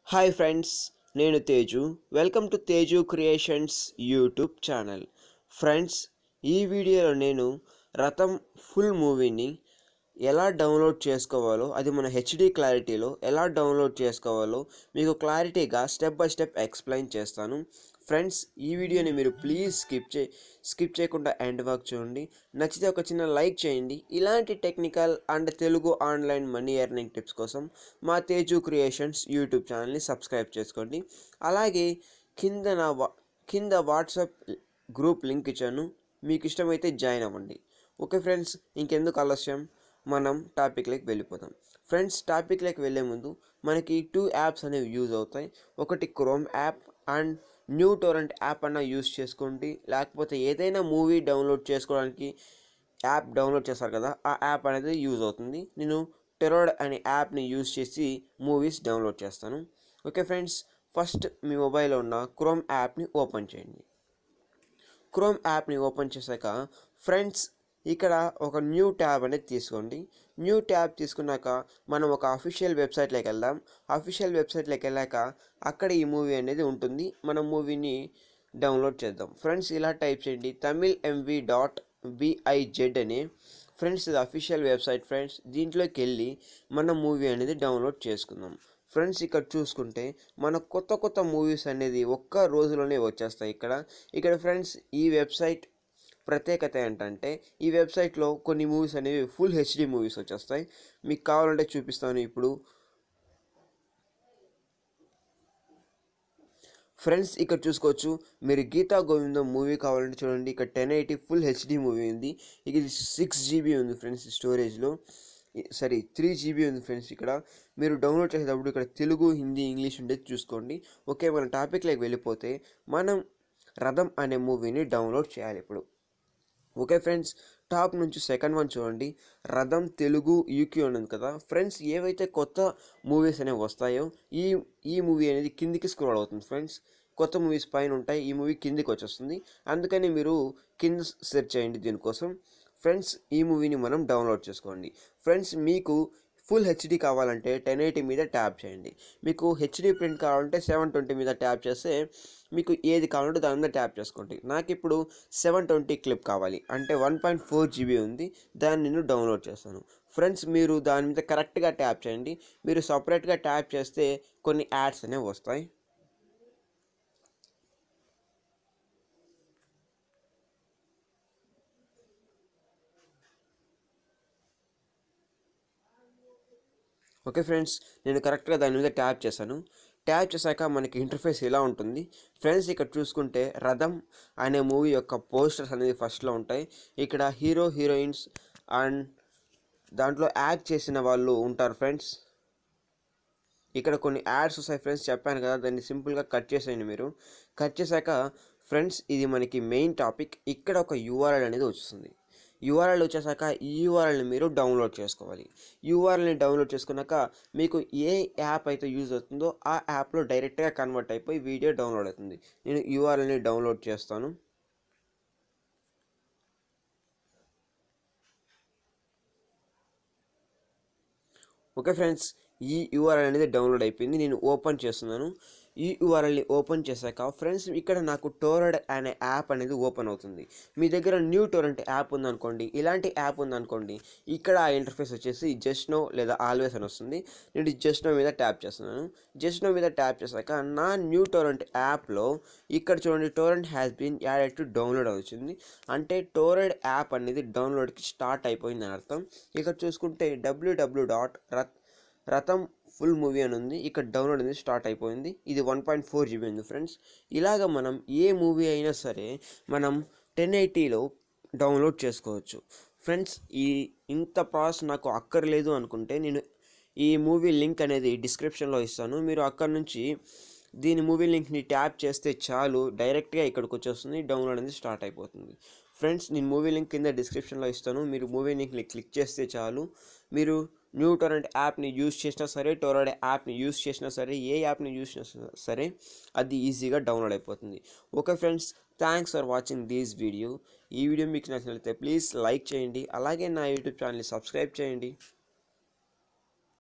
hi friends నేను Teju welcome to Teju creations YouTube channel friends ఈ వీడియోలో నేను రథం ఫుల్ మూవీని ఎలా డౌన్లోడ్ చేసుకోవాలో అది మన హెచ్డి క్లారిటీలో ఎలా డౌన్లోడ్ చేసుకోవాలో మీకు క్లారిటీగా స్టెప్ బై స్టెప్ ఎక్స్ప్లెయిన్ చేస్తాను ఫ్రెండ్స్ ఈ వీడియోని మీరు ప్లీజ్ స్కిప్ చే స్కిప్ చేయకుండా ఎండ్ వర్క్ చూడండి నచ్చితే ఒక చిన్న లైక్ చేయండి ఇలాంటి technical and Telugu online money earning tips కోసం మా తేజు క్రియేషన్స్ యూట్యూబ్ ఛానల్ని సబ్స్క్రైబ్ చేసుకోండి అలాగే కింద నా వా కింద వాట్సాప్ గ్రూప్ లింక్ ఇచ్చాను మీకు ఇష్టమైతే జాయిన్ అవ్వండి ఓకే ఫ్రెండ్స్ ఇంకెందుకు ఆలస్యం మనం టాపిక్లోకి వెళ్ళిపోతాం ఫ్రెండ్స్ టాపిక్లోకి వెళ్ళే ముందు మనకి టూ యాప్స్ అనేవి యూజ్ అవుతాయి ఒకటి Chrome app and new torrent app అన్న యూజ్ చేసుకోండి లేకపోతే ఏదైనా మూవీ డౌన్లోడ్ చేసుకోవడానికి యాప్ డౌన్లోడ్ చేస్తారు కదా ఆ యాప్ అనేది యూజ్ అవుతుంది నేను టెరోడ్ అనే యాప్ని యూజ్ చేసి మూవీస్ డౌన్లోడ్ చేస్తాను ఓకే ఫ్రెండ్స్ ఫస్ట్ మీ మొబైల్లో ఉన్న క్రోమ్ యాప్ని ఓపెన్ చేయండి క్రోమ్ యాప్ని ఓపెన్ చేశాక ఫ్రెండ్స్ ఇక్కడ ఒక న్యూ ట్యాబ్ అనేది తీసుకోండి న్యూ ట్యాబ్ తీసుకున్నాక మనం ఒక అఫీషియల్ వెబ్సైట్లోకి వెళ్దాం అఫీషియల్ వెబ్సైట్లోకి వెళ్ళాక అక్కడ ఈ మూవీ అనేది ఉంటుంది మనం మూవీని డౌన్లోడ్ చేద్దాం ఫ్రెండ్స్ ఇలా టైప్ చేయండి తమిళ్ ఎంవి డాట్ బిఐజెడ్ అని ఫ్రెండ్స్ ఇది అఫీషియల్ వెబ్సైట్ ఫ్రెండ్స్ దీంట్లోకి వెళ్ళి మన మూవీ అనేది డౌన్లోడ్ చేసుకుందాం ఫ్రెండ్స్ ఇక్కడ చూసుకుంటే మన కొత్త కొత్త మూవీస్ అనేది ఒక్క రోజులోనే వచ్చేస్తాయి ఇక్కడ ఇక్కడ ఫ్రెండ్స్ ఈ వెబ్సైట్ ప్రత్యేకత ఏంటంటే ఈ వెబ్సైట్లో కొన్ని మూవీస్ అనేవి ఫుల్ హెచ్డి మూవీస్ వచ్చేస్తాయి మీకు కావాలంటే చూపిస్తాను ఇప్పుడు ఫ్రెండ్స్ ఇక్కడ చూసుకోవచ్చు మీరు గీతా గోవిందం మూవీ కావాలంటే చూడండి ఇక్కడ ten eighty full HD movie ఉంది ఇది సిక్స్ జీబీ ఉంది ఫ్రెండ్స్ స్టోరేజ్లో సారీ త్రీ జీబీ ఉంది ఫ్రెండ్స్ ఇక్కడ మీరు డౌన్లోడ్ చేసేటప్పుడు ఇక్కడ తెలుగు హిందీ ఇంగ్లీష్ ఉండేది చూసుకోండి ఓకే మన టాపిక్లోకి వెళ్ళిపోతే మనం రథం అనే మూవీని డౌన్లోడ్ చేయాలి ఇప్పుడు ఓకే ఫ్రెండ్స్ టాప్ నుంచి సెకండ్ వన్ చూడండి రథం తెలుగు యూక్యూ ఉంది కదా ఫ్రెండ్స్ ఏవైతే కొత్త మూవీస్ అనేవి వస్తాయో ఈ ఈ మూవీ అనేది కిందికి స్క్రోల్ అవుతుంది ఫ్రెండ్స్ కొత్త మూవీస్ పైన ఉంటాయి ఈ మూవీ కిందికి వచ్చేస్తుంది అందుకని మీరు కింద సెర్చ్ చేయండి దీనికోసం ఫ్రెండ్స్ ఈ మూవీని మనం డౌన్లోడ్ చేసుకోండి ఫ్రెండ్స్ మీకు ఫుల్ హెచ్డి కావాలంటే టెన్ ఎయిటీ మీద ట్యాప్ చేయండి మీకు హెచ్డి ప్రింట్ కావాలంటే సెవెన్ ట్వంటీ మీద ట్యాప్ చేస్తే మీకు ఏది కావాలంటే దాని మీద ట్యాప్ చేసుకోండి నాకు ఇప్పుడు సెవెన్ ట్వంటీ క్లిప్ కావాలి అంటే వన్ పాయింట్ ఫోర్ జీబీ ఉంది దాన్ని నేను డౌన్లోడ్ చేస్తాను ఫ్రెండ్స్ మీరు దాని మీద కరెక్ట్గా ట్యాప్ చేయండి మీరు సపరేట్గా ట్యాప్ చేస్తే కొన్ని యాడ్స్ అనేవి వస్తాయి ఓకే ఫ్రెండ్స్ నేను కరెక్ట్గా దాని మీద ట్యాప్ చేశాను ట్యాప్ చేశాక మనకి ఇంటర్ఫేస్ ఇలా ఉంటుంది ఫ్రెండ్స్ ఇక్కడ చూసుకుంటే రథం అనే మూవీ యొక్క పోస్టర్స్ అనేది ఫస్ట్లో ఉంటాయి ఇక్కడ హీరో హీరోయిన్స్ అండ్ దాంట్లో యాక్ట్ చేసిన వాళ్ళు ఉంటారు ఫ్రెండ్స్ ఇక్కడ కొన్ని యాడ్స్ వస్తాయి ఫ్రెండ్స్ చెప్పాను కదా దాన్ని సింపుల్గా కట్ చేసేయండి మీరు కట్ చేశాక ఫ్రెండ్స్ ఇది మనకి మెయిన్ టాపిక్ ఇక్కడ ఒక యూఆర్ఎల్ అనేది వస్తుంది యూఆర్ఎల్ వచ్చేసాక ఈ యూఆర్ఎల్ని మీరు డౌన్లోడ్ చేసుకోవాలి యూఆర్ఎల్ని డౌన్లోడ్ చేసుకున్నాక మీకు ఏ యాప్ అయితే యూజ్ అవుతుందో ఆ యాప్లో డైరెక్ట్గా కన్వర్ట్ అయిపోయి వీడియో డౌన్లోడ్ అవుతుంది నేను యూఆర్ఎల్ని డౌన్లోడ్ చేస్తాను ఓకే ఫ్రెండ్స్ ఈ యూఆర్ఎల్ అనేది డౌన్లోడ్ అయిపోయింది నేను ఓపెన్ చేస్తున్నాను ఈ యూఆర్ఎల్ని ఓపెన్ చేశాక ఫ్రెండ్స్ ఇక్కడ నాకు టోరెడ్ అనే యాప్ అనేది ఓపెన్ అవుతుంది మీ దగ్గర న్యూ టోరెంట్ యాప్ ఉందనుకోండి ఇలాంటి యాప్ ఉందనుకోండి ఇక్కడ ఆ ఇంటర్ఫేస్ వచ్చేసి జస్ట్ నో లేదా ఆల్వేస్ అని వస్తుంది నేను జస్ట్ నో మీద ట్యాప్ చేస్తున్నాను జస్ట్ నో మీద ట్యాప్ చేశాక నా న్యూ టోరెంట్ యాప్లో ఇక్కడ చూడండి torrent has been added to download అవుతుంది అంటే టోరెడ్ యాప్ అనేది డౌన్లోడ్కి స్టార్ట్ అయిపోయింది అని అర్థం ఇక్కడ చూసుకుంటే డబ్ల్యూడబ్ల్యూ డాట్ రత్ రథం ఫుల్ మూవీ అని ఉంది ఇక్కడ డౌన్లోడ్ అనేది స్టార్ట్ అయిపోయింది ఇది వన్ పాయింట్ ఫోర్ జీబీ ఉంది ఫ్రెండ్స్ ఇలాగ మనం ఏ మూవీ అయినా సరే మనం టెన్ ఎయిటీలో డౌన్లోడ్ చేసుకోవచ్చు ఫ్రెండ్స్ ఈ ఇంత ప్రాసెస్ నాకు అక్కర్లేదు అనుకుంటే నేను ఈ మూవీ లింక్ అనేది డిస్క్రిప్షన్లో ఇస్తాను మీరు అక్కడ నుంచి దీని మూవీ లింక్ని ట్యాప్ చేస్తే చాలు డైరెక్ట్గా ఇక్కడికి వచ్చేస్తుంది డౌన్లోడ్ అనేది స్టార్ట్ అయిపోతుంది ఫ్రెండ్స్ నేను మూవీ లింక్ కింద డిస్క్రిప్షన్లో ఇస్తాను మీరు మూవీ లింక్ని క్లిక్ చేస్తే చాలు మీరు న్యూ టొరెంట్ యాప్ని యూజ్ చేసినా సరే టొరెంట్ యాప్ని యూజ్ చేసినా సరే ఏ యాప్ని యూజ్ చేసినా సరే అది ఈజీగా డౌన్లోడ్ అయిపోతుంది okay friends thanks for watching this video ఈ వీడియో మీకు నచ్చినట్లయితే ప్లీజ్ లైక్ చేయండి అలాగే నా యూట్యూబ్ ఛానల్ని సబ్స్క్రైబ్ చేయండి